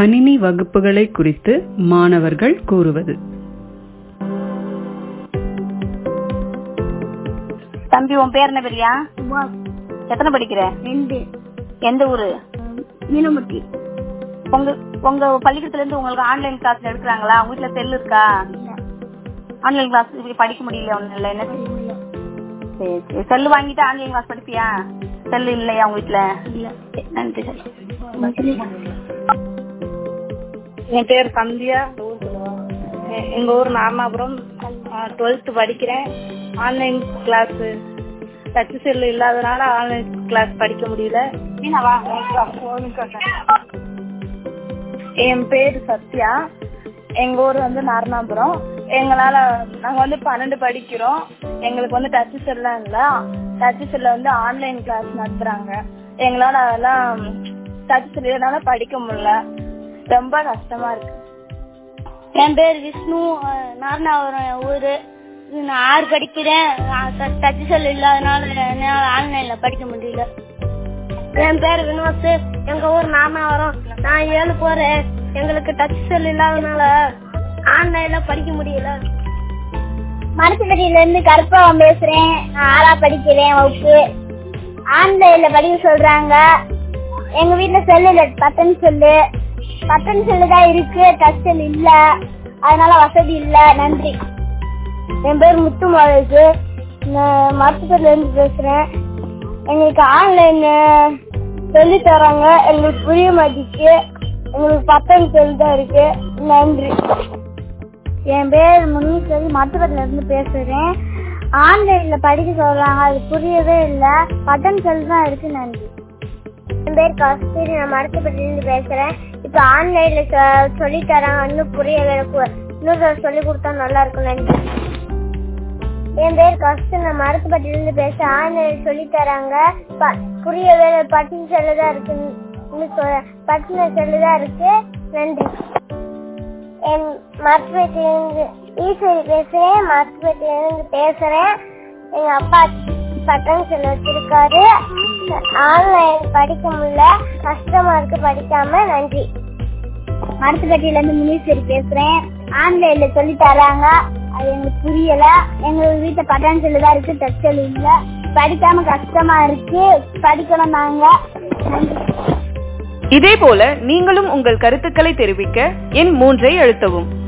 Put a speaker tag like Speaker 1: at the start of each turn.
Speaker 1: கணினி வகுப்புகளை குறித்து மாணவர்கள் கூறுவது
Speaker 2: தம்பி உன் பேர் என்ன பெரியா எத்தனை படிக்கிற
Speaker 3: ரெண்டு
Speaker 2: எந்த ஊரு
Speaker 3: மீனமுட்டி
Speaker 2: உங்க உங்க பள்ளிக்கூடத்துல இருந்து உங்களுக்கு ஆன்லைன் கிளாஸ் எடுக்கிறாங்களா உங்க வீட்ல செல் இருக்கா ஆன்லைன் கிளாஸ் படிக்க முடியல ஒண்ணு இல்ல என்ன சரி சரி செல்லு வாங்கிட்டு ஆன்லைன் கிளாஸ் படிப்பியா செல்லு இல்லையா உங்க வீட்ல சரி, நன்றி சரி
Speaker 4: என் பேர் சந்தியா எ- எங்க ஊர் நார்மாபுரம் டுவெல்த் படிக்கிறேன் ஆன்லைன் கிளாஸ் டச் செல் இல்லாதனால ஆன்லைன் கிளாஸ் படிக்க முடியல என் பேர் சத்யா எங்க ஊர் வந்து நார்மாபுரம் எங்களால நாங்க வந்து பன்னெண்டு படிக்கிறோம் எங்களுக்கு வந்து டச் செல்லாம் இல்ல டச் செல்ல வந்து ஆன்லைன் கிளாஸ் நடத்துறாங்க எங்களால அதெல்லாம் டச் செல்லுனால படிக்க முடியல ரொம்ப கஷ்டமா இருக்கு
Speaker 3: என் பேர் விஷ்ணு அஹ், நாரணாபுரம் என் ஊரு நான் ஆறு படிக்கிறேன் டச் செல் இல்லாதனால என்னால ஆன்லைன்ல படிக்க முடியல என் பேர் வினோஸ் எங்க ஊர் நாரணாபுரம் நான் ஏழு போறேன் எங்களுக்கு டச் செல் இல்லாதனால ஆன்லைன்ல படிக்க முடியல மருத்துவமனையில இருந்து கருப்பவன் பேசுறேன் நான் ஆறா படிக்கிறேன் வகுப்பு ஆன்லைன்ல படிக்க சொல்றாங்க எங்க வீட்ல செல்லு இல்ல பட்டன் செல்லு பட்டன் செல்லு தான் இருக்கு டச் செல் இல்ல அதனால வசதி இல்ல நன்றி என் பேர் முத்து மாலேஷ் நான் மருத்துவத்துல இருந்து பேசுறேன் எங்களுக்கு ஆன்லைன் சொல்லி தராங்க எங்களுக்கு புரிய மாட்டேங்குது எங்களுக்கு பட்டன் செல் தான் இருக்கு நன்றி என் பேர் முனீஸ்வரி மருத்துவத்துல இருந்து பேசுறேன் ஆன்லைன்ல படிக்க சொல்றாங்க அது புரியவே இல்ல பட்டன் செல் தான் இருக்கு நன்றி என் பேர் கஸ்தூரி நான் மருத்துவப்பட்டிலிருந்து பேசுறேன் இப்ப ஆன்லைன்ல சொல்லி தராங்க இன்னும் புரியவே இல்லை. இன்னொரு தடவை சொல்லி கொடுத்தா நல்லா இருக்கும் நன்றி என் பேர் கஸ்தூரி நான் மருத்துவப்பட்டிலிருந்து பேசுறேன் ஆன்லைன்ல சொல்லி தராங்க ப- புரியவே இல்லை. பட்டன் செல்லு தான் இருக்கு இன்னும் சொ- பட்டன் செல்லு தான் இருக்கு நன்றி என் மருத்துவத்திலிருந்து ஈஸ்வரி பேசுறேன் மருத்துவத்திலிருந்து பேசுறேன் எங்க அப்பா பட்டன் செல் வச்சிருக்காரு ஆன்லைன் படிக்க முடியல கஷ்டமா இருக்கு படிக்காம நன்றி மருத்துவத்தில இருந்து முனீஸ்வரி பேசுறேன் ஆன்லைன்ல சொல்லி தராங்க அது எங்களுக்கு புரியல எங்க வீட்டுல பட்டன் செல்லு தான் இருக்கு டச் செல் இல்ல படிக்காம கஷ்டமா இருக்கு படிக்கணும் நாங்க நன்றி
Speaker 5: இதேபோல நீங்களும் உங்கள் கருத்துக்களை தெரிவிக்க எண் மூன்றை அழுத்தவும்